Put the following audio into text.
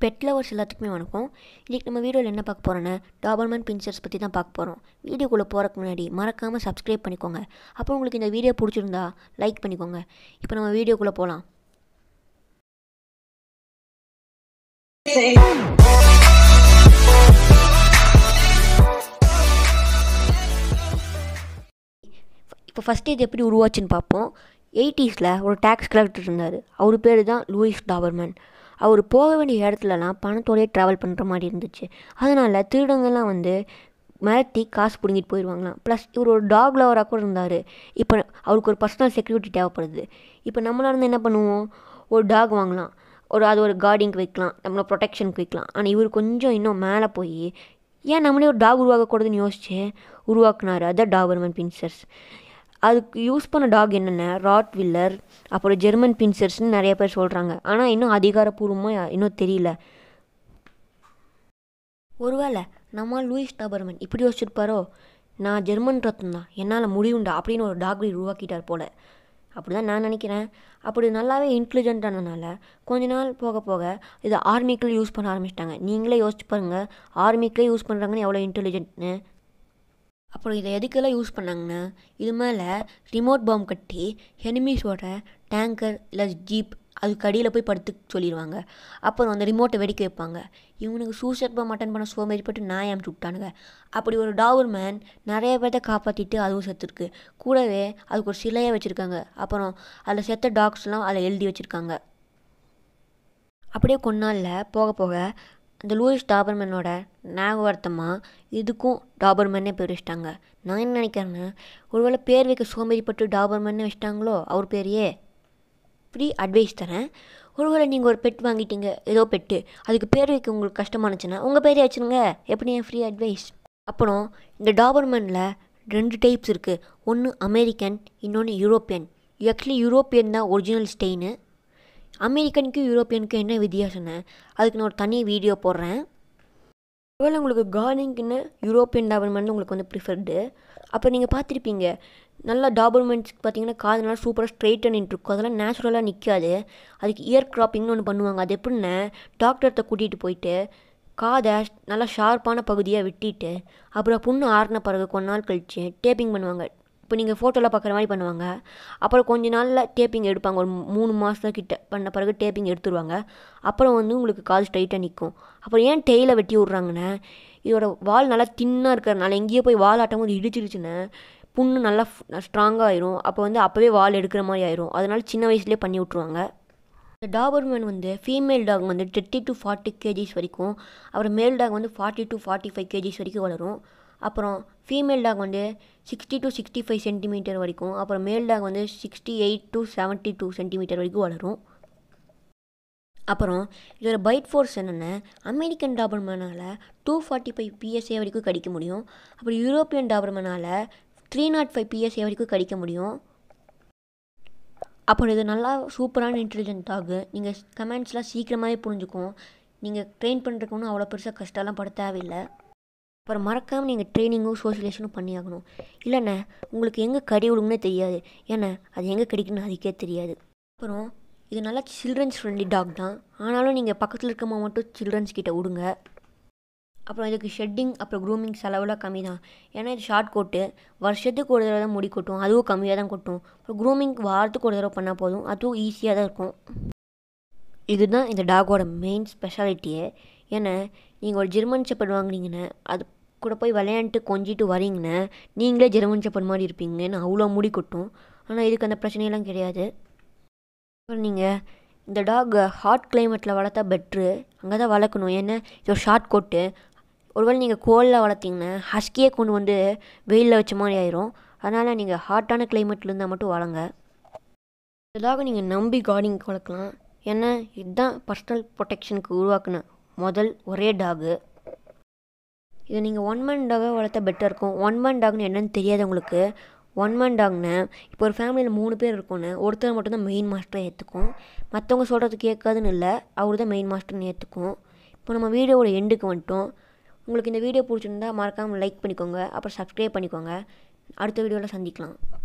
bed lovers எல்லாத்துக்குமே வணக்கம் இன்றைக்கி நம்ம வீடியோவில் என்ன பார்க்க போகிறோன்னா டாபர்மேன் பின்சர்ஸ் பற்றி தான் பார்க்க போகிறோம் வீடியோக்குள்ளே போகிறக்கு முன்னாடி மறக்காமல் சப்ஸ்கிரைப் பண்ணிக்கோங்க அப்புறம் உங்களுக்கு இந்த வீடியோ பிடிச்சிருந்தா லைக் பண்ணிக்கோங்க இப்போ நம்ம வீடியோக்குள்ளே போகலாம் இப்போ ஃபஸ்ட்டு இது எப்படி உருவாச்சுன்னு பார்ப்போம் எயிட்டிஸில் ஒரு டேக்ஸ் கலெக்டர் இருந்தார் அவர் பேர் தான் லூயிஸ் டாபர்மேன் அவர் போக வேண்டிய இடத்துலலாம் பணத்தோடய ட்ராவல் பண்ணுற மாதிரி இருந்துச்சு அதனால் திருடங்கள்லாம் வந்து மிரட்டி காசு பிடுங்கிட்டு போயிடுவாங்களாம் ப்ளஸ் இவர் ஒரு டாக் லவராக கூட இருந்தார் இப்போ அவருக்கு ஒரு பர்சனல் செக்யூரிட்டி தேவைப்படுது இப்போ நம்மளாக இருந்து என்ன பண்ணுவோம் ஒரு டாக் வாங்கலாம் ஒரு அது ஒரு கார்டிங்க்கு வைக்கலாம் நம்மளை ப்ரொடெக்ஷனுக்கு வைக்கலாம் ஆனால் இவர் கொஞ்சம் இன்னும் மேலே போய் ஏன் நம்மளே ஒரு டாக் உருவாக்கக்கூடாதுன்னு யோசிச்சு உருவாக்குனார் அதான் டாபர்மேன் பின்சர்ஸ் அதுக்கு யூஸ் பண்ண டாக் என்னென்ன ராட் வில்லர் அப்புறம் ஜெர்மன் பின்சர்ஸ்னு நிறைய பேர் சொல்கிறாங்க ஆனால் இன்னும் அதிகாரப்பூர்வமாக இன்னும் தெரியல ஒருவேளை நம்ம லூயிஸ் டாபர்மன் இப்படி யோசிச்சிருப்பாரோ நான் ஜெர்மன் ரத்தம் தான் என்னால் முடியுண்டா அப்படின்னு ஒரு டாக் breed உருவாக்கிட்டார் போல் அப்படி தான் நான் நினைக்கிறேன் அப்படி நல்லாவே இன்டெலிஜென்ட்டானதுனால கொஞ்ச நாள் போக போக இதை ஆர்மிக்கில் யூஸ் பண்ண ஆரம்பிச்சிட்டாங்க நீங்களே யோசிச்சு பாருங்கள் ஆர்மிக்கிலே யூஸ் பண்ணுறாங்கன்னு எவ்வளோ இன்டெலிஜென்ட்னு அப்புறம் இதை எதுக்கெல்லாம் யூஸ் பண்ணாங்கன்னா இது மேலே ரிமோட் பாம் கட்டி எனிமீஸோட டேங்கர் இல்லை ஜீப் அதுக்கு அடியில் போய் படுத்து சொல்லிடுவாங்க அப்புறம் அந்த ரிமோட்டை வெடிக்க வைப்பாங்க இவனுக்கு சூசைட் பாம் அட்டன் பண்ண சோம்பேறிப்பட்டு நாய் அமுச்சு விட்டானுங்க அப்படி ஒரு டாவர் மேன் நிறைய பேர்த்த காப்பாற்றிட்டு அதுவும் செத்துருக்கு கூடவே அதுக்கு ஒரு சிலையை வச்சுருக்காங்க அப்புறம் அதில் செத்த டாக்ஸ்லாம் அதில் எழுதி வச்சுருக்காங்க அப்படியே கொஞ்ச நாளில் போக போக அந்த லூயிஸ் டாபர்மேனோட ஞாபகார்த்தமாக இதுக்கும் டாபர்மேனே பேர் வச்சிட்டாங்க நான் என்ன நினைக்கிறேன்னா ஒருவேளை பேர் வைக்க சோம்பேறிப்பட்டு டாபர்மேனே வச்சிட்டாங்களோ அவர் பேரையே ஃப்ரீ அட்வைஸ் தரேன் ஒருவேளை நீங்கள் ஒரு பெட் வாங்கிட்டீங்க ஏதோ பெட்டு அதுக்கு பேர் வைக்க உங்களுக்கு கஷ்டமானுச்சுன்னா உங்கள் பேரே வச்சுருங்க எப்படி என் ஃப்ரீ அட்வைஸ் அப்புறம் இந்த டாபர்மேனில் ரெண்டு டைப்ஸ் இருக்குது ஒன்று அமெரிக்கன் இன்னொன்று யூரோப்பியன் ஆக்சுவலி யூரோப்பியன் தான் ஒரிஜினல் ஸ்டெயினு அமெரிக்கனுக்கும் யூரோப்பியனுக்கும் என்ன வித்தியாசம்னு அதுக்கு நான் ஒரு தனி வீடியோ போடுறேன் ஒருவேளை உங்களுக்கு கார்னிங்க்குன்னு யூரோப்பியன் டாபர்மெண்ட் உங்களுக்கு வந்து ப்ரிஃபர்டு அப்போ நீங்கள் பார்த்துருப்பீங்க நல்லா டாபர்மெண்ட்ஸ்க்கு பார்த்தீங்கன்னா காது நல்லா சூப்பராக ஸ்ட்ரெயிட்டாக நின்றுருக்கும் அதெல்லாம் நேச்சுரலாக நிற்காது அதுக்கு இயர் கிராப்பிங்னு ஒன்று பண்ணுவாங்க அது எப்படின்னா டாக்டர்கிட்ட கூட்டிகிட்டு போயிட்டு காதை நல்லா ஷார்ப்பான பகுதியாக வெட்டிட்டு அப்புறம் புண்ணு ஆறின பிறகு கொஞ்ச நாள் கழித்து டேப்பிங் பண்ணுவாங்க இப்போ நீங்கள் ஃபோட்டோவில் பார்க்குற மாதிரி பண்ணுவாங்க அப்புறம் கொஞ்ச நாளில் டேப்பிங் எடுப்பாங்க ஒரு மூணு மாதம் கிட்ட பண்ண பிறகு டேப்பிங் எடுத்துருவாங்க அப்புறம் வந்து உங்களுக்கு காது ஸ்ட்ரைட்டாக நிற்கும் அப்புறம் ஏன் டெய்லை வெட்டி விட்றாங்கன்னா இதோட வால் நல்லா தின்னாக இருக்கிறனால எங்கேயோ போய் வால் ஆட்டும் போது இடிச்சிருச்சுன்னா புண்ணு நல்லா ஸ்ட்ராங்காக ஆயிரும் அப்போ வந்து அப்போவே வால் எடுக்கிற மாதிரி ஆயிரும் அதனால சின்ன வயசுலேயே பண்ணி விட்ருவாங்க இந்த டாபர்மேன் வந்து ஃபீமேல் டாக் வந்து தேர்ட்டி டு ஃபார்ட்டி கேஜிஸ் வரைக்கும் அப்புறம் மேல் டாக் வந்து forty to forty five kgs வரைக்கும் வளரும் அப்புறம் ஃபீமேல் டாக் வந்து sixty to sixty five centimetre வரைக்கும் அப்புறம் மேல் டாக் வந்து sixty eight to seventy two centimetre வரைக்கும் வளரும் அப்புறம் இதோட பைட் ஃபோர்ஸ் என்னென்ன அமெரிக்கன் டாபர்மேனால் டூ ஃபார்ட்டி ஃபைவ் பிஎஸ்ஏ வரைக்கும் கடிக்க முடியும் அப்புறம் யூரோப்பியன் டாபர்மேனால் த்ரீ நாட் ஃபைவ் பிஎஸ்ஏ வரைக்கும் கடிக்க முடியும் அப்புறம் இது நல்லா சூப்பரான இன்டெலிஜென்ட் டாகு நீங்கள் கமெண்ட்ஸ்லாம் சீக்கிரமாகவே புரிஞ்சுக்கும் நீங்கள் ட்ரெயின் பண்ணுறதுக்கு ஒன்றும் அவ்வளோ பெருசாக கஷ்டம்லாம் பட தேவையில்லை அப்புறம் மறக்காமல் நீங்கள் ட்ரைனிங்கும் சோசியலைசேஷனும் பண்ணி ஆகணும் இல்லைண்ணே உங்களுக்கு எங்கே கடி விடுங்கன்னே தெரியாது ஏன்னா அது எங்கே கடிக்குன்னு அதுக்கே தெரியாது அப்புறம் இது நல்லா சில்ட்ரன்ஸ் ஃப்ரெண்ட்லி டாக் தான் ஆனாலும் நீங்கள் பக்கத்தில் இருக்கமா மட்டும் சில்ட்ரன்ஸ் கிட்ட விடுங்க அப்புறம் இதுக்கு ஷெட்டிங் அப்புறம் க்ரூமிங் செலவுலாம் கம்மி தான் ஏன்னா இது ஷார்ட் கோட்டு வருஷத்துக்கு ஒரு தடவை தான் முடி கொட்டும் அதுவும் கம்மியாக தான் கொட்டும் அப்புறம் க்ரூமிங் வாரத்துக்கு ஒரு தடவை பண்ணால் போதும் அதுவும் ஈஸியாக தான் இருக்கும் இதுதான் இந்த டாகோட மெயின் ஸ்பெஷாலிட்டியே ஏன்னா நீங்கள் ஒரு ஜெர்மன் செப்பர்ட் வாங்குனீங்கன்னா அது கூட போய் விளையாண்டுட்டு கொஞ்சிட்டு வரீங்கன்னா நீங்களே ஜெர்மன் செப்பர்ட் மாதிரி இருப்பீங்கன்னு அவ்வளோ முடி கொட்டும் ஆனால் இதுக்கு அந்த பிரச்சனையெல்லாம் கிடையாது அப்புறம் நீங்கள் இந்த டாக் ஹாட் கிளைமேட்டில் வளர்த்தா பெட்ரு அங்கே தான் வளர்க்கணும் ஏன்னா இது ஒரு ஷார்ட் கோட்டு ஒருவேளை நீங்கள் கோல்டில் வளர்த்திங்கன்னா ஹஸ்கியே கொண்டு வந்து வெயிலில் வச்ச மாதிரி ஆயிரும் அதனால் நீங்கள் ஹாட்டான கிளைமேட்டில் இருந்தால் மட்டும் வளங்க இந்த டாகை நீங்கள் நம்பி கார்டிங் வளர்க்கலாம் ஏன்னா இதுதான் பர்சனல் ப்ரொடெக்ஷனுக்கு உருவாக்குன முதல் ஒரே டாகு இதை நீங்கள் ஒன் மேன் டாகாக வளர்த்தா பெட்டர் இருக்கும் ஒன் மேன் டாக்னு என்னன்னு தெரியாது உங்களுக்கு ஒன் மேன் டாக்னு இப்போ ஒரு ஃபேமிலியில் மூணு பேர் இருக்கோன்னு ஒருத்தர் மட்டும்தான் மெயின் மாஸ்டரை ஏற்றுக்கும் மற்றவங்க சொல்கிறது கேட்காதுன்னு இல்லை அவர் தான் மெயின் மாஸ்டர்னு ஏற்றுக்கும் இப்போ நம்ம வீடியோவோட எண்டுக்கு வந்துட்டோம் உங்களுக்கு இந்த வீடியோ பிடிச்சிருந்தா மறக்காமல் லைக் பண்ணிக்கோங்க அப்புறம் சப்ஸ்கிரைப் பண்ணிக்கோங்க அடுத்த வீடியோவில் சந்திக்கலாம்